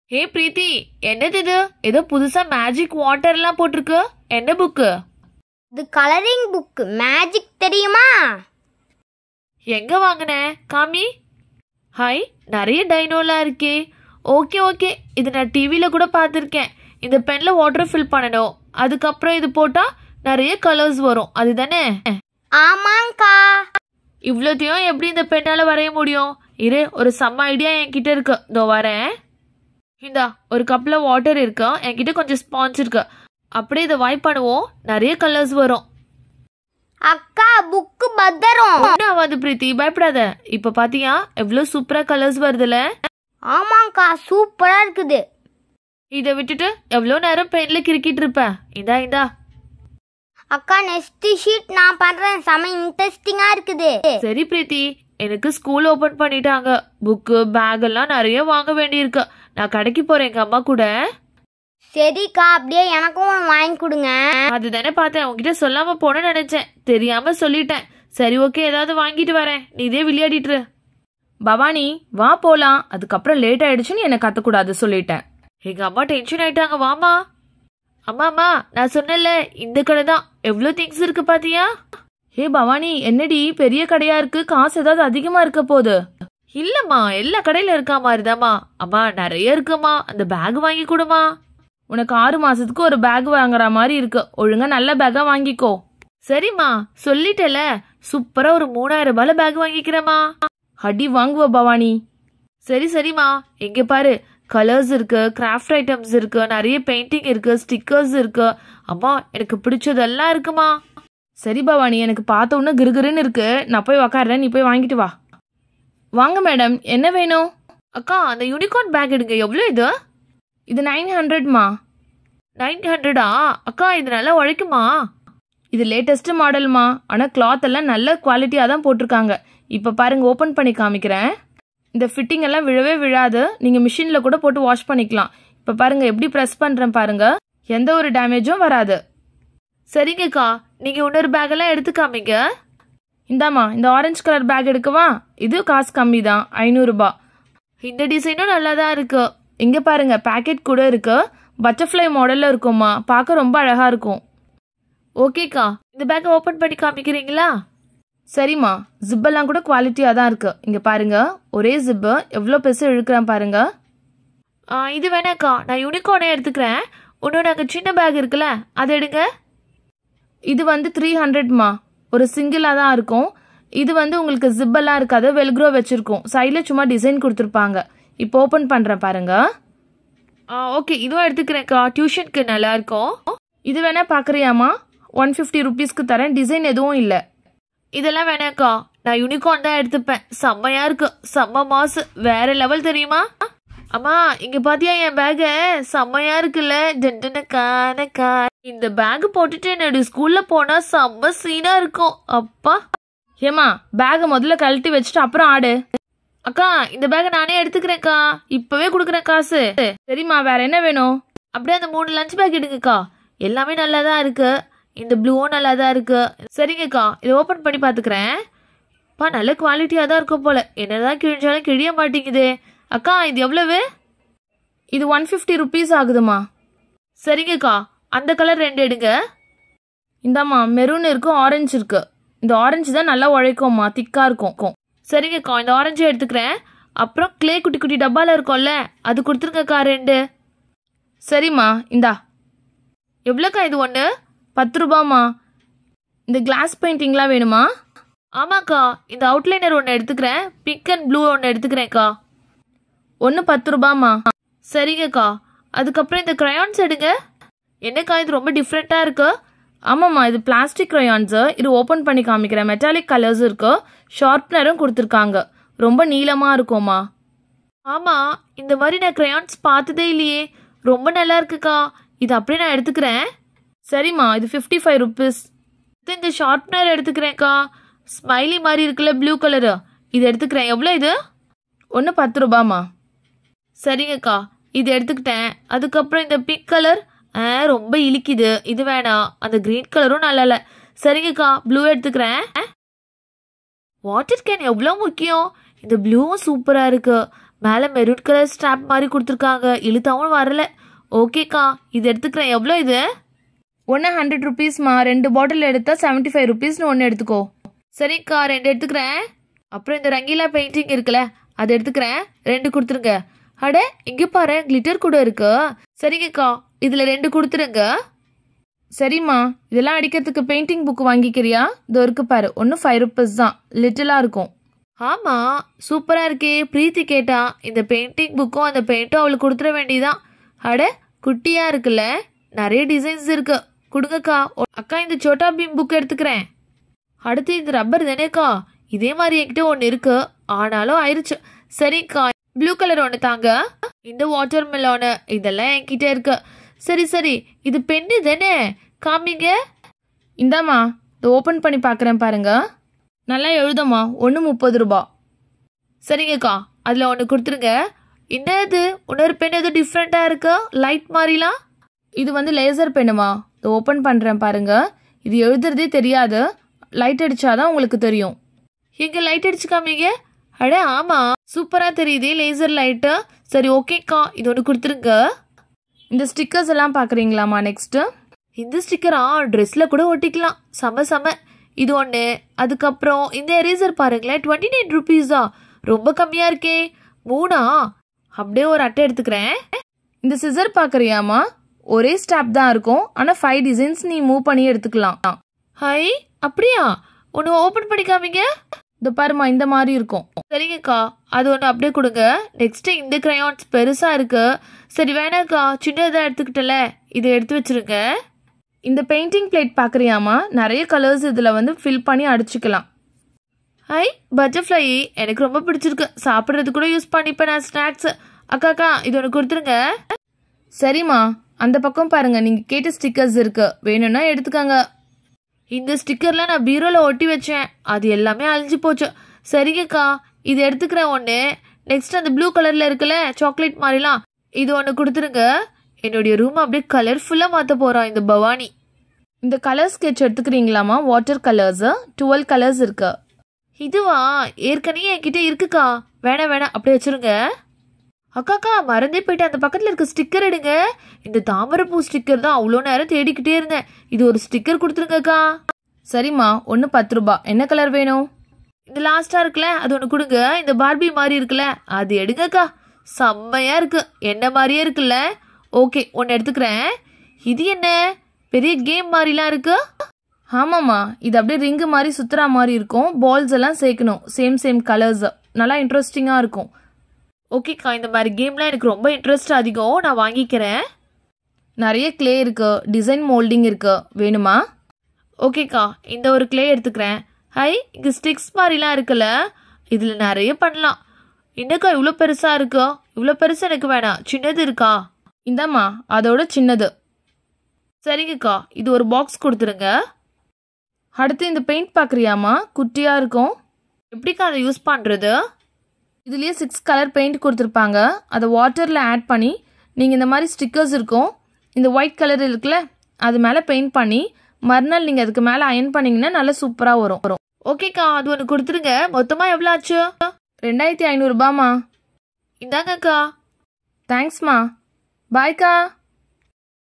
ஹே பிரீத்தி என்னது இது ஏதோ புதுசா மேஜிக் வாட்டர்லாம் போட்டிருக்கு என்ன புக்கு இது கலரிங் புக் மேஜிக் தெரியுமா எங்க வாங்கின காமி ஹாய் நிறைய டைனோலாம் இருக்கே ஓகே ஓகே இது நான் டிவியில் கூட பார்த்துருக்கேன் இந்த பென்ல வாட்டர் ஃபில் பண்ணணும் அதுக்கப்புறம் இது போட்டால் நிறைய கலர்ஸ் வரும் அதுதானே ஆமாங்கக்கா இவ்வளோத்தையும் எப்படி இந்த பெண்ணால் வரைய முடியும் இரு ஒரு செம்ம ஐடியா என்கிட்ட இருக்கு இதோ வரேன் இந்தா ஒரு கப்பில் வாட்டர் இருக்கு என்கிட்ட கொஞ்சம் ஸ்பான்ஸ் இருக்கு அப்படியே இதை வாய்ப் பண்ணுவோம் நிறைய கலர்ஸ் வரும் அக்கா புக்கு பத்திரம் ஒன்றும் ஆகாது பிரீத்தி பயப்படாத இப்போ பாத்தியா எவ்வளோ சூப்பராக கலர்ஸ் வருதுல்ல ஆமாங்கக்கா சூப்பரா இருக்குது இதை விட்டுட்டு எவ்வளோ நேரம் பெயின்ல கிறுக்கிட்டு இருப்ப இந்தா இந்தா அக்கா நெக்ஸ்ட் ஷீட் நான் பண்றேன் செம இன்ட்ரெஸ்டிங்கா இருக்குது சரி பிரீத்தி எனக்கு ஸ்கூல் ஓபன் பண்ணிட்டாங்க புக்கு பேக் எல்லாம் நிறைய வாங்க வேண்டியிருக்கு நான் கடைக்கு போறேன் எங்க அம்மா கூட சரிக்கா அப்படியே எனக்கும் ஒன்று வாங்கி கொடுங்க அதுதானே பார்த்தேன் உன்கிட்ட சொல்லாம போனேன்னு நினைச்சேன் தெரியாம சொல்லிட்டேன் சரி ஓகே ஏதாவது வாங்கிட்டு வரேன் நீ இதே விளையாடிட்டு இரு. பவானி வா போலாம் அதுக்கப்புறம் லேட் ஆயிடுச்சுன்னு என்ன கத்தக்கூடாது சொல்லிட்டேன் எங்க அம்மா டென்ஷன் ஆயிட்டாங்க வாமா அம்மா அம்மா நான் சொன்னேன்ல இந்த கடை தான் எவ்வளோ திங்ஸ் இருக்கு பாத்தியா ஹே பவானி என்னடி பெரிய கடையா இருக்கு காசு ஏதாவது அதிகமா இருக்க போகுது இல்லம்மா எல்லா கடையில இருக்கா மாதிரிதாம்மா அம்மா நிறைய இருக்குமா அந்த பேக் வாங்கி கொடுமா உனக்கு ஆறு மாசத்துக்கு ஒரு பேக் வாங்குற மாதிரி இருக்கு ஒழுங்கா நல்ல பேக்கா வாங்கிக்கோ சரிம்மா சொல்லிட்டேல சூப்பரா ஒரு மூணாயிரம் ரூபாயில பேக் வாங்கிக்கிறேம்மா அடி வாங்குவ பவானி சரி சரிம்மா இங்க பாரு கலர்ஸ் இருக்கு கிராஃப்ட் ஐட்டம்ஸ் இருக்கு நிறைய பெயிண்டிங் இருக்கு ஸ்டிக்கர்ஸ் இருக்கு அம்மா எனக்கு பிடிச்சதெல்லாம் இருக்குமா சரி பவானி எனக்கு பார்த்த உடனே கிருகிருன்னு இருக்கு நான் போய் உக்காடுறேன் நீ போய் வாங்கிட்டு வா வாங்க மேடம் என்ன வேணும் அக்கா அந்த யூனிகார்ன் பேக் எடுங்க எவ்வளோ இது இது நைன் ஹண்ட்ரட்மா நைன் ஹண்ட்ரடா அக்கா இது நல்லா உழைக்குமா இது லேட்டஸ்ட் மாடல்மா ஆனால் கிளாத் எல்லாம் நல்ல குவாலிட்டியாக தான் போட்டிருக்காங்க இப்போ பாருங்க ஓப்பன் பண்ணி காமிக்கிறேன் இந்த ஃபிட்டிங் எல்லாம் விழவே விழாது நீங்கள் மிஷினில் கூட போட்டு வாஷ் பண்ணிக்கலாம் இப்போ பாருங்க எப்படி ப்ரெஸ் பண்ணுறேன் பாருங்க எந்த ஒரு டேமேஜும் வராது சரிங்கக்கா நீங்க இன்னொரு பேக் எல்லாம் எடுத்து காமிங்க இந்தாம்மா இந்த ஆரஞ்சு கலர் பேக் எடுக்கவா இது காசு கம்மி தான் ஐநூறுரூபா இந்த டிசைனும் நல்லா தான் இருக்கு இங்கே பாருங்க பேக்கெட் கூட இருக்கு பட்டர்ஃப்ளை மாடலில் இருக்கும்மா பார்க்க ரொம்ப அழகாக இருக்கும் ஓகேக்கா இந்த பேக்கை ஓபன் பண்ணி காமிக்கிறீங்களா சரிம்மா ஜிப்பெல்லாம் கூட குவாலிட்டியாக தான் இருக்கு இங்கே பாருங்க ஒரே ஜிப்பு எவ்வளோ பெருசு இழுக்கிறேன் பாருங்க ஆ, இது வேணாக்கா நான் யூனிகார்னே எடுத்துக்கிறேன் இன்னொன்று அங்கே சின்ன பேக் இருக்குல்ல அதை எடுங்க இது வந்து த்ரீ ஹண்ட்ரட்மா ஒரு சிங்கிளாக தான் இருக்கும் இது வந்து உங்களுக்கு ஜிப்பெல்லாம் இருக்காது வெல்க்ரோ வச்சிருக்கும் சைடில் சும்மா டிசைன் கொடுத்துருப்பாங்க இப்போ ஓப்பன் பண்ணுறேன் பாருங்க ஆ ஓகே இதுவும் எடுத்துக்கிறேன்க்கா டியூஷனுக்கு நல்லா இருக்கும் இது வேணா பார்க்குறியாம்மா ஒன் ஃபிஃப்டி ருபீஸ்க்கு தரேன் டிசைன் எதுவும் இல்லை இதெல்லாம் வேணாக்கா நான் யூனிகார்ன் தான் எடுத்துப்பேன் செம்மையா இருக்கு செம்ம மாசு வேற லெவல் தெரியுமா அம்மா இங்க பாத்தியா என் பேக செம்மையா இருக்குல்ல ஜென்டனக்கா இந்த பேக் போட்டுட்டு என்னுடைய ஸ்கூல்ல போனா செம்ம சீனா இருக்கும் அப்பா ஏம்மா பேகை முதல்ல கழட்டி வச்சுட்டு அப்புறம் ஆடு அக்கா இந்த பேக்கை நானே எடுத்துக்கிறேன்க்கா இப்பவே கொடுக்குறேன் காசு சரிம்மா வேற என்ன வேணும் அப்படியே அந்த மூணு லஞ்ச் பேக் எடுங்கக்கா எல்லாமே நல்லா தான் இருக்கு இந்த ப்ளூவும் நல்லா தான் இருக்கு சரிங்கக்கா இதை ஓப்பன் பண்ணி பார்த்துக்கிறேன் பா நல்ல குவாலிட்டியாக தான் இருக்கும் போல என்னதான் கிழிஞ்சாலும் கிழிய மாட்டேங்குதே அக்கா இது எவ்வளவு இது ஒன் ஃபிஃப்டி ருபீஸ் ஆகுதுமா சரிங்கக்கா அந்த கலர் ரெண்டு எடுங்க இந்தாம்மா மெரூன் இருக்கு ஆரஞ்சு இருக்கு இந்த ஆரஞ்சு தான் நல்லா உழைக்கும்மா திக்கா இருக்கும் சரிங்கக்கா இந்த ஆரஞ்சு எடுத்துக்கிறேன் அப்புறம் க்ளே குட்டி குட்டி டப்பால இருக்கும்ல அது கொடுத்துருங்கக்கா ரெண்டு சரிம்மா இந்தா எவ்வளோக்கா இது ஒன்று பத்து ரூபாம்மா இந்த கிளாஸ் பெயிண்டிங்லாம் வேணுமா ஆமாக்கா இந்த அவுட்லைனர் ஒன்று எடுத்துக்கிறேன் பிங்க் அண்ட் ப்ளூ ஒன்று எடுத்துக்கிறேன்க்கா ஒன்று பத்து ரூபாம்மா சரிங்கக்கா அதுக்கப்புறம் இந்த crayons எடுங்க என்னக்கா இது ரொம்ப டிஃப்ரெண்ட்டாக இருக்கு ஆமாம்மா இது பிளாஸ்டிக் க்ரையான்ஸு இது ஓப்பன் பண்ணி காமிக்கிறேன் மெட்டாலிக் கலர்ஸ் இருக்கு ஷார்ப்னரும் கொடுத்துருக்காங்க ரொம்ப நீளமாக இருக்கும்மா ஆமாம் இந்த மாதிரி நான் crayons பார்த்ததே இல்லையே ரொம்ப நல்லா இருக்குக்கா இது அப்படியே நான் எடுத்துக்கிறேன் சரிம்மா இது ஃபிஃப்டி ஃபைவ் ருபீஸ் இது இந்த ஷார்ப்னர் எடுத்துக்கிறேன்க்கா ஸ்மைலி மாதிரி இருக்குல்ல ப்ளூ கலரு இது எடுத்துக்கிறேன் எவ்வளோ இது ஒன்று பத்து ரூபாம்மா சரிங்கக்கா இது எடுத்துக்கிட்டேன் அதுக்கப்புறம் இந்த பிங்க் கலர் ஆ ரொம்ப இழிக்குது இது வேணாம் அந்த க்ரீன் கலரும் நல்லா இல்லை சரிங்கக்கா ப்ளூ எடுத்துக்கிறேன் வாட்டர் கேன் எவ்வளோ முக்கியம் இந்த ப்ளூவும் சூப்பராக இருக்கு மேலே மெரூன் கலர் ஸ்டாப் மாதிரி கொடுத்துருக்காங்க இழுத்தாவும் வரல ஓகேக்கா இது எடுத்துக்கிறேன் எவ்வளோ இது ஒன்று ஹண்ட்ரட் ருபீஸ்மா ரெண்டு பாட்டில் எடுத்தா செவன்ட்டி ஃபைவ் ருபீஸ்னு ஒன்று எடுத்துக்கோ சரிக்கா ரெண்டு எடுத்துக்கிறேன் அப்புறம் இந்த ரங்கீலா பெயிண்டிங் இருக்குல்ல அது எடுத்துக்கிறேன் ரெண்டு கொடுத்துருங்க அட இங்கே பாரு கிளிட்டர் கூட இருக்கு சரிங்கக்கா இதில் ரெண்டு கொடுத்துருங்க சரிம்மா இதெல்லாம் அடிக்கிறதுக்கு பெயிண்டிங் புக் வாங்கிக்கிறியா இதோ இருக்கு பாரு ஒன்று ஃபைவ் ருபீஸ் தான் லிட்டிலாக இருக்கும் ஆமாம் சூப்பராக இருக்கே பிரீத்தி கேட்டா இந்த பெயிண்டிங் புக்கும் அந்த பெயிண்ட்டும் அவளுக்கு கொடுத்துட வேண்டியதான் அட குட்டியாக இருக்குல்ல நிறைய டிசைன்ஸ் இருக்கு கொடுங்கக்கா ஒ- அக்கா இந்த சோட்டா பீம் புக் எடுத்துக்கிறேன் அடுத்து இந்த ரப்பர் தானேக்கா இதே மாதிரி என்கிட்ட ஒன்று இருக்கு ஆனாலும் ஆயிருச்சு சரிக்கா ப்ளூ கலர் ஒன்று தாங்க இந்த வாட்டர் மெலோனு இதெல்லாம் என்கிட்ட இருக்கு சரி சரி இது பென்னு தானே காமிங்க இந்தாம்மா இதை ஓப்பன் பண்ணி பார்க்குறேன் பாருங்க நல்லா எழுதம்மா ஒன்று முப்பது ரூபா சரிங்கக்கா அதில் ஒன்று கொடுத்துருங்க என்னது இன்னொரு பென் எதுவும் டிஃப்ரெண்ட்டாக இருக்கு லைட் மாதிரிலாம் இது வந்து லேசர் பெண்ணுமா இதை ஓப்பன் பண்ணுறேன் பாருங்க இது எழுதுறதே தெரியாது லைட் அடிச்சாதான் உங்களுக்கு தெரியும் எங்க லைட் அடிச்சு காமிங்க அட ஆமா சூப்பரா தெரியுது லேசர் லைட்டு சரி ஓகேக்கா இது ஒன்று கொடுத்துருங்க இந்த ஸ்டிக்கர்ஸ் எல்லாம் பார்க்குறீங்களாம்மா நெக்ஸ்ட்டு இந்த ஸ்டிக்கரா ட்ரெஸ்ஸில் கூட ஒட்டிக்கலாம் செம செம இது ஒன்று அதுக்கப்புறம் இந்த எரேசர் பாருங்களேன் டுவெண்ட்டி நைன் ருபீஸா ரொம்ப கம்மியாக இருக்கே மூணா அப்படியே ஒரு அட்டை எடுத்துக்கிறேன் இந்த சிசர் பார்க்குறியாம்மா ஒரே ஸ்டாப் தான் இருக்கும் ஆனால் ஃபைவ் டிசைன்ஸ் நீ மூவ் பண்ணி எடுத்துக்கலாம் ஹை அப்படியா ஒன்று ஓப்பன் பண்ணி காமிங்க இந்த பாருமா இந்த மாதிரி இருக்கும் சரிங்கக்கா அது ஒன்று அப்படியே கொடுங்க நெக்ஸ்ட் இந்த கிரையான்ஸ் பெருசாக இருக்கு சரி வேணாக்கா சின்னதாக எடுத்துக்கிட்டல இதை எடுத்து வச்சிருங்க இந்த பெயிண்டிங் பிளேட் பார்க்குறியாம்மா நிறைய கலர்ஸ் இதில் வந்து ஃபில் பண்ணி அடிச்சுக்கலாம் ஐ பட்டர்ஃப்ளை எனக்கு ரொம்ப பிடிச்சிருக்கு சாப்பிட்றது கூட யூஸ் பண்ணிப்பேன் நான் ஸ்நாக்ஸ் அக்கா அக்கா இது ஒன்று கொடுத்துருங்க சரிம்மா அந்த பக்கம் பாருங்க நீங்கள் கேட்ட ஸ்டிக்கர்ஸ் இருக்கு வேணும்னா எடுத்துக்கோங்க இந்த ஸ்டிக்கர்லாம் நான் பீரோவில் ஒட்டி வச்சேன் அது எல்லாமே அழிஞ்சு போச்சு சரிங்கக்கா இது எடுத்துக்கிறேன் ஒன்று நெக்ஸ்ட் அந்த ப்ளூ கலரில் இருக்குல்ல சாக்லேட் மாதிரிலாம் இது ஒன்று கொடுத்துருங்க என்னுடைய ரூம் அப்படியே கலர்ஃபுல்லாக மாற்ற போகிறான் இந்த பவானி இந்த கலர் ஸ்கெட்ச் எடுத்துக்கிறீங்களாம்மா வாட்டர் கலர்ஸு டுவெல் கலர்ஸ் இருக்கு இதுவா ஏற்கனவே என்கிட்ட இருக்குக்கா வேணாம் வேணாம் அப்படியே வச்சிருங்க அக்காக்கா மறந்தே போயிட்டு அந்த பக்கத்தில் இருக்க ஸ்டிக்கர் எடுங்க இந்த தாமரைப்பூ ஸ்டிக்கர் தான் அவ்வளோ நேரம் தேடிக்கிட்டே இருந்தேன் இது ஒரு ஸ்டிக்கர் கொடுத்துருங்கக்கா சரிம்மா ஒன்று பத்து ரூபா என்ன கலர் வேணும் இந்த லாஸ்ட்டாக இருக்குல்ல அது ஒன்று கொடுங்க இந்த பார்பி மாதிரி இருக்குல்ல அது எடுங்கக்கா செம்மையா இருக்கு என்ன மாதிரியே இருக்குல்ல ஓகே ஒன்று எடுத்துக்கிறேன் இது என்ன பெரிய கேம் மாதிரிலாம் இருக்கு ஆமாம்மா இது அப்படியே ரிங்கு மாதிரி சுத்துற மாதிரி இருக்கும் பால்ஸ் எல்லாம் சேர்க்கணும் சேம் சேம் கலர்ஸ் நல்லா இன்ட்ரெஸ்டிங்காக இருக்கும் ஓகேக்கா இந்த மாதிரி கேம்லாம் எனக்கு ரொம்ப இன்ட்ரெஸ்ட் அதிகம் நான் வாங்கிக்கிறேன் நிறைய க்ளே இருக்கு டிசைன் மோல்டிங் இருக்கு வேணுமா ஓகேக்கா இந்த ஒரு க்ளே எடுத்துக்கிறேன் ஹை இங்கே ஸ்டிக்ஸ் மாதிரிலாம் இருக்குல்ல இதில் நிறைய பண்ணலாம் என்னக்கா இவ்வளோ பெருசாக இருக்கோ இவ்வளோ பெருசு எனக்கு வேணாம் சின்னது இருக்கா இந்தாம்மா அதோட சின்னது சரிங்கக்கா இது ஒரு பாக்ஸ் கொடுத்துருங்க அடுத்து இந்த பெயிண்ட் பார்க்குறியாம்மா குட்டியாக இருக்கும் எப்படிக்கா அதை யூஸ் பண்ணுறது இதுலேயே சிக்ஸ் கலர் பெயிண்ட் கொடுத்துருப்பாங்க அதை வாட்டரில் ஆட் பண்ணி நீங்கள் இந்த மாதிரி ஸ்டிக்கர்ஸ் இருக்கும் இந்த ஒயிட் கலர் இருக்குல்ல அது மேலே பெயிண்ட் பண்ணி மறுநாள் நீங்கள் அதுக்கு மேலே அயன் பண்ணிங்கன்னா நல்லா சூப்பராக வரும் வரும் ஓகேக்கா அது ஒன்று கொடுத்துருங்க மொத்தமாக எவ்வளோ ஆச்சு ரெண்டாயிரத்தி ஐநூறுபாம்மா இந்தாங்கக்கா தேங்க்ஸ்மா பாய்க்கா